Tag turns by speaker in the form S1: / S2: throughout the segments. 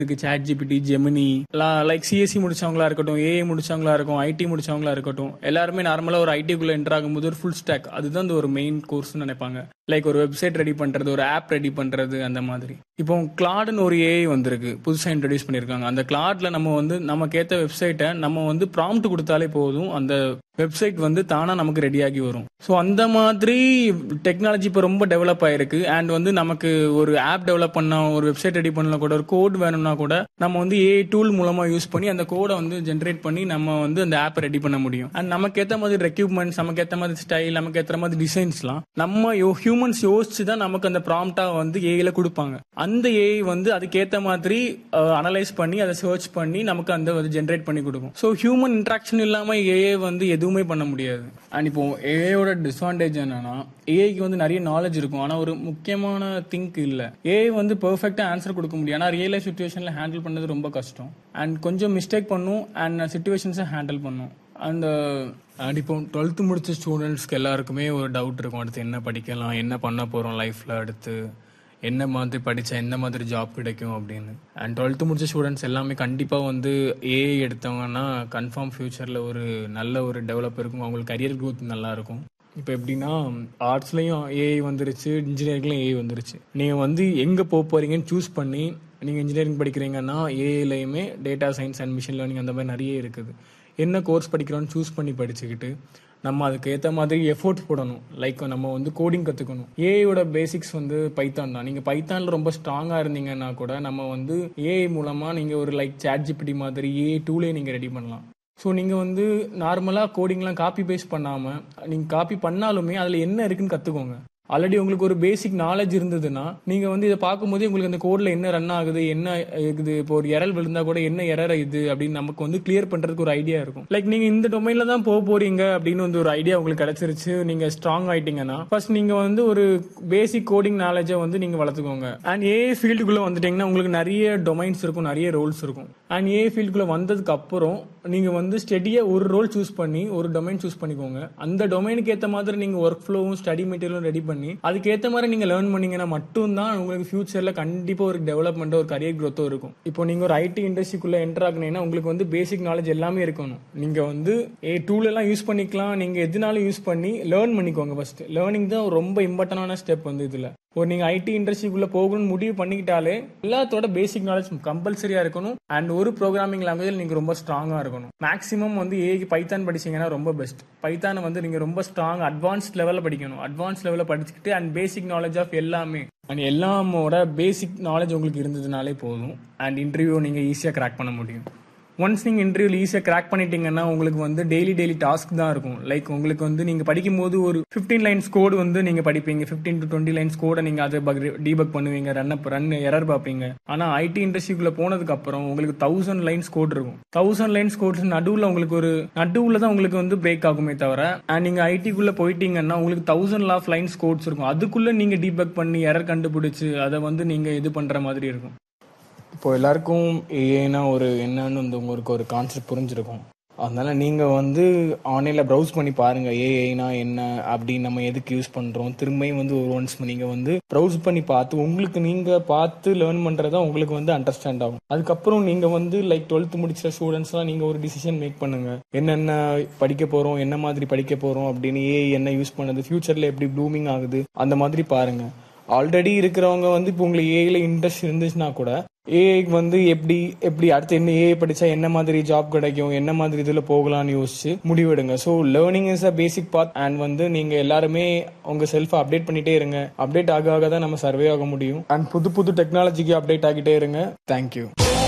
S1: இருக்கு chat GPT Gemini like CSC முடிச்சவங்களா இருக்கட்டும் ஏஐ முடிச்சவங்களா இருக்கும் ஐடி முடிச்சவங்களா இருக்கட்டும் எல்லாருமே நார்மலா ஒரு ஐடிக்குள்ள என்டர் ஆகும்போது ஒரு ஃபுல் ஸ்டாக் அதுதான் இந்த ஒரு மெயின் கோர்ஸ்னு நினைப்பாங்க லைக் ஒரு வெப்சைட் ரெடி பண்றது ஒரு ஆப் ரெடி பண்றது அந்த மாதிரி இப்போ கிளாடுன்னு ஒரு ஏஐ வந்திருக்கு புதுசாக இன்ட்ரடியூஸ் பண்ணியிருக்காங்க அந்த கிளாட்ல நம்ம வந்து நமக்கு ஏற்ற வெப்சைட்டை நம்ம வந்து ப்ராம்ப்ட் கொடுத்தாலே போதும் அந்த வெப்சைட் வந்து தானா நமக்கு ரெடியாகி வரும் ஸோ அந்த மாதிரி டெக்னாலஜி இப்போ ரொம்ப டெவலப் ஆயிருக்கு அண்ட் வந்து நமக்கு ஒரு ஆப் டெவலப் பண்ண ஒரு வெப்சைட் ரெடி பண்ணல கூட ஒரு கோட் வேணும்னா கூட நம்ம வந்து ஏஐ டூல் மூலமா யூஸ் பண்ணி அந்த கோடை வந்து ஜென்ரேட் பண்ணி நம்ம வந்து அந்த ஆப்பை ரெடி பண்ண முடியும் அண்ட் நமக்கு ஏற்ற மாதிரி ரெக்யூப்மெண்ட்ஸ் நமக்கு ஏற்ற மாதிரி ஸ்டைல் நமக்கு ஏற்ற மாதிரி டிசைன்ஸ்லாம் நம்ம ஹியூமன்ஸ் யோசிச்சு தான் நமக்கு அந்த ப்ராம்ப்டா வந்து ஏஐல கொடுப்பாங்க அந்த ஏஐ வந்து அதுக்கேற்ற மாதிரி அனலைஸ் பண்ணி அதை சர்ச் பண்ணி நமக்கு அந்த வந்து ஜென்ரேட் பண்ணி கொடுக்கும் ஸோ ஹியூமன் இன்ட்ராக்ஷன் இல்லாம ஏஐ வந்து எதுவுமே பண்ண முடியாது அண்ட் இப்போ ஏஐயோட டிஸ்அட்வான்டேஜ் என்னன்னா ஏஐக்கு வந்து நிறைய நாலேஜ் இருக்கும் ஆனா ஒரு முக்கியமான திங்க் இல்ல ஏஐ வந்து பெர்ஃபெக்டா ஆன்சர் கொடுக்க முடியும் ஆனா ரியல் லைஃப் சுச்சுவேஷன்ல ஹேண்டில் பண்ணது ரொம்ப கஷ்டம் அண்ட் கொஞ்சம் மிஸ்டேக் பண்ணும் அண்ட் சுச்சுவேஷன்ஸை ஹேண்டில் பண்ணும் அந்த அண்ட் இப்போ டுவெல்த்து முடிச்ச ஸ்டூடெண்ட்ஸ்க்கு எல்லாருக்குமே ஒரு டவுட் இருக்கும் அடுத்து என்ன படிக்கலாம் என்ன பண்ண போறோம் லைஃப்ல அடுத்து என்ன மாதிரி படித்தா எந்த மாதிரி ஜாப் கிடைக்கும் அப்படின்னு அண்ட் டுவெல்த்து முடிச்ச ஸ்டூடெண்ட்ஸ் எல்லாமே கண்டிப்பாக வந்து ஏஐ எடுத்தவங்கன்னா கன்ஃபார்ம் ஃபியூச்சரில் ஒரு நல்ல ஒரு டெவலப் இருக்கும் அவங்களுக்கு கரியர் growth நல்லா இருக்கும் இப்போ எப்படின்னா ஆர்ட்ஸ்லேயும் ஏஐ வந்துருச்சு இன்ஜினியரிங்லையும் ஏஐ வந்துருச்சு நீங்கள் வந்து எங்கே போக போகிறீங்கன்னு சூஸ் பண்ணி நீங்கள் இன்ஜினியரிங் படிக்கிறீங்கன்னா ஏஐலையுமே data science and machine learning அந்த மாதிரி நிறைய இருக்குது என்ன கோர்ஸ் படிக்கிறோன்னு சூஸ் பண்ணி படிச்சுக்கிட்டு நம்ம அதுக்கு ஏற்ற மாதிரி எஃபோர்ட் போடணும் லைக் நம்ம வந்து கோடிங் கற்றுக்கணும் ஏஐயோட பேசிக்ஸ் வந்து பைத்தான் தான் நீங்கள் பைத்தானில் ரொம்ப ஸ்ட்ராங்காக இருந்தீங்கன்னா கூட நம்ம வந்து ஏஐ மூலமாக நீங்கள் ஒரு லைக் சாட் ஜிபிடி மாதிரி ஏஐ டூலே நீங்கள் ரெடி பண்ணலாம் ஸோ நீங்கள் வந்து நார்மலாக கோடிங்லாம் காப்பி பேஸ்ட் பண்ணாமல் நீங்கள் காப்பி பண்ணாலுமே அதில் என்ன இருக்குன்னு கற்றுக்கோங்க ஆல்ரெடி உங்களுக்கு ஒரு பேசிக் நாலேஜ் இருந்ததுன்னா நீங்க வந்து இதை பார்க்கும்போதே உங்களுக்கு அந்த கோட்ல என்ன ரன் ஆகுது என்ன இருக்குது இப்போ ஒரு எரல் விழுந்தா கூட என்ன எரர் இது அப்படின்னு நமக்கு வந்து கிளியர் பண்றதுக்கு ஒரு ஐடியா இருக்கும் லைக் நீங்க இந்த டொமைன்ல தான் போக போறீங்க அப்படின்னு வந்து ஒரு ஐடியா உங்களுக்கு கிடைச்சிருச்சு நீங்க ஸ்ட்ராங் ஆயிட்டீங்கன்னா ஃபர்ஸ்ட் நீங்க வந்து ஒரு பேசிக் கோடிங் நாலேஜை வந்து நீங்க வளர்த்துக்கோங்க அண்ட் ஏ ஃபீல்டுக்குள்ள வந்துட்டீங்கன்னா உங்களுக்கு நிறைய டொமைன்ஸ் இருக்கும் நிறைய ரோல்ஸ் இருக்கும் அண்ட் ஏ ஃபீல்டுக்குள்ள வந்ததுக்கு அப்புறம் நீங்க வந்து ஸ்டெடியா ஒரு ரோல் சூஸ் பண்ணி ஒரு டொமைன் சூஸ் பண்ணிக்கோங்க அந்த டொமைனுக்கு ஏத்த மாதிரி நீங்க ஒர்க் ஃப்ளோவும் ஸ்டடி மெட்டீரியலும் ரெடி பண்ணி அதுக்கேற்ற மாதிரி நீங்க லேர்ன் பண்ணீங்கன்னா மட்டும்தான் உங்களுக்கு ஃபியூச்சர்ல கண்டிப்பா ஒரு டெவலப்மெண்ட் ஒரு கரியர் growth இருக்கும் இப்போ நீங்க ஒரு ஐடி இண்டஸ்ட்ரிக்குள்ள என்டர் ஆகுனீங்கன்னா உங்களுக்கு வந்து பேசிக் நாலேஜ் எல்லாமே இருக்கணும் நீங்க வந்து ஏ டூல் எல்லாம் யூஸ் பண்ணிக்கலாம் நீங்க எதுனாலும் யூஸ் பண்ணி லேர்ன் பண்ணிக்கோங்க ஃபர்ஸ்ட் லேர்னிங் தான் ரொம்ப இம்பார்ட்டன்டான ஸ்டெப் வந்து இதுல ஒரு நீங்க ஐடி இண்டஸ்ட்ரிக்குள்ள போகணும்னு முடிவு பண்ணிக்கிட்டாலே எல்லாத்தோட பேசிக் நாலேஜ் கம்பல்சரியா இருக்கணும் அண்ட் ஒரு ப்ரோக்ராமிங் லாங்குவேஜ் நீங்க ரொம்ப ஸ்ட்ராங்கா இருக்கணும் மேக்ஸிமம் வந்து ஏக்கு பைத்தான் படிச்சீங்கன்னா ரொம்ப பெஸ்ட் பைத்தானை வந்து நீங்க ரொம்ப ஸ்ட்ராங் அட்வான்ஸ்ட் லெவலில் படிக்கணும் அட்வான்ஸ் லெவலில் படிச்சுக்கிட்டு அண்ட் பேசிக் நாலேஜ் ஆஃப் எல்லாமே அண்ட் எல்லாமோட பேசிக் நாலேஜ் உங்களுக்கு இருந்ததுனாலே போதும் அண்ட் இன்டர்வியூ நீங்க ஈஸியாக கிராக் பண்ண முடியும் ஒன்ஸ் நீங்கள் இன்டர்வியூல ஈஸியாக கிராக் பண்ணிட்டீங்கன்னா உங்களுக்கு வந்து டெய்லி டெய்லி டாஸ்க் தான் இருக்கும் லைக் உங்களுக்கு வந்து நீங்கள் படிக்கும் போது ஒரு ஃபிஃப்டீன் லைன்ஸ் கோடு வந்து நீங்கள் படிப்பீங்க ஃபிஃப்டீன் டு டுவெண்ட்டி லைன்ஸ் கோடை நீங்கள் அதை டீபக் பண்ணுவீங்க ரன் அப் ரன் எரர் பார்ப்பீங்க ஆனால் ஐடி இண்டஸ்ட்ரிக்குள்ள போனதுக்கு அப்புறம் உங்களுக்கு தௌசண்ட் லைன்ஸ் கோட் இருக்கும் தௌசண்ட் லைன்ஸ் கோட்ஸ் நடுவில் உங்களுக்கு ஒரு நடுவில் தான் உங்களுக்கு வந்து பிரேக் ஆகுமே தவிர அண்ட் நீங்கள் ஐடிக்குள்ள போயிட்டீங்கன்னா உங்களுக்கு தௌசண்ட் ஆஃப் லைன்ஸ் கோட்ஸ் இருக்கும் அதுக்குள்ள நீங்கள் டீபக் பண்ணி எரர் கண்டுபிடிச்சு அதை வந்து நீங்கள் இது பண்ணுற மாதிரி இருக்கும் இப்போ எல்லாருக்கும் ஏன்னா ஒரு என்னன்னு வந்து உங்களுக்கு ஒரு கான்செப்ட் புரிஞ்சிருக்கும் அதனால நீங்க வந்து ஆன்லைன்ல ப்ரௌஸ் பண்ணி பாருங்க ஏஐனா என்ன அப்படி நம்ம எதுக்கு யூஸ் பண்றோம் திரும்பியும் வந்து ஒரு ஒன்ஸ் நீங்க வந்து ப்ரௌஸ் பண்ணி பார்த்து உங்களுக்கு நீங்க பார்த்து லேர்ன் பண்றதா உங்களுக்கு வந்து அண்டர்ஸ்டாண்ட் ஆகும் அதுக்கப்புறம் நீங்க வந்து லைக் டுவெல்த் முடிச்ச ஸ்டூடெண்ட்ஸ்லாம் நீங்க ஒரு டிசிஷன் மேக் பண்ணுங்க என்னென்ன படிக்க போறோம் என்ன மாதிரி படிக்க போறோம் அப்படின்னு ஏஐ என்ன யூஸ் பண்ணுது ஃபியூச்சர்ல எப்படி ப்ளூமிங் ஆகுது அந்த மாதிரி பாருங்க ஆல்ரெடி இருக்கிறவங்க வந்து இப்போ உங்களுக்கு ஏஐல இன்ட்ரெஸ்ட் இருந்துச்சுன்னா கூட ஏஐக்கு வந்து எப்படி எப்படி அடுத்து என்ன ஏஐ படிச்சா என்ன மாதிரி ஜாப் கிடைக்கும் என்ன மாதிரி இதுல போகலாம்னு யோசிச்சு முடிவெடுங்க so learning is a basic part and வந்து நீங்க எல்லாருமே உங்க செல்ஃபை அப்டேட் பண்ணிட்டே இருங்க அப்டேட் ஆக ஆக தான் நம்ம சர்வே ஆக முடியும் அண்ட் புது புது டெக்னாலஜிக்கு அப்டேட் ஆகிட்டே இருங்க தேங்க்யூ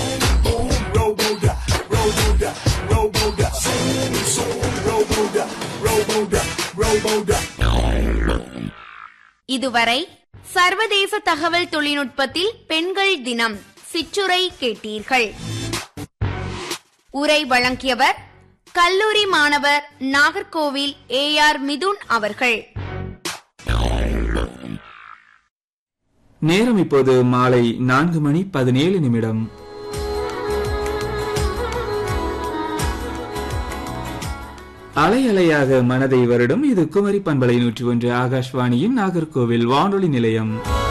S2: இதுவரை சர்வதேச தகவல் தொழில்நுட்பத்தில் பெண்கள் தினம் சிற்றுரை கேட்டீர்கள் உரை வழங்கியவர் கல்லூரி மாணவர் நாகர்கோவில் ஏ ஆர் மிதுன் அவர்கள்
S3: நேரம் இப்போது மாலை நான்கு மணி பதினேழு நிமிடம் அலை அலையாக மனதை வருடம் இது குமரி பண்பலை நூற்றி ஒன்று ஆகாஷ்வாணியின் நாகர்கோவில் வானொலி நிலையம்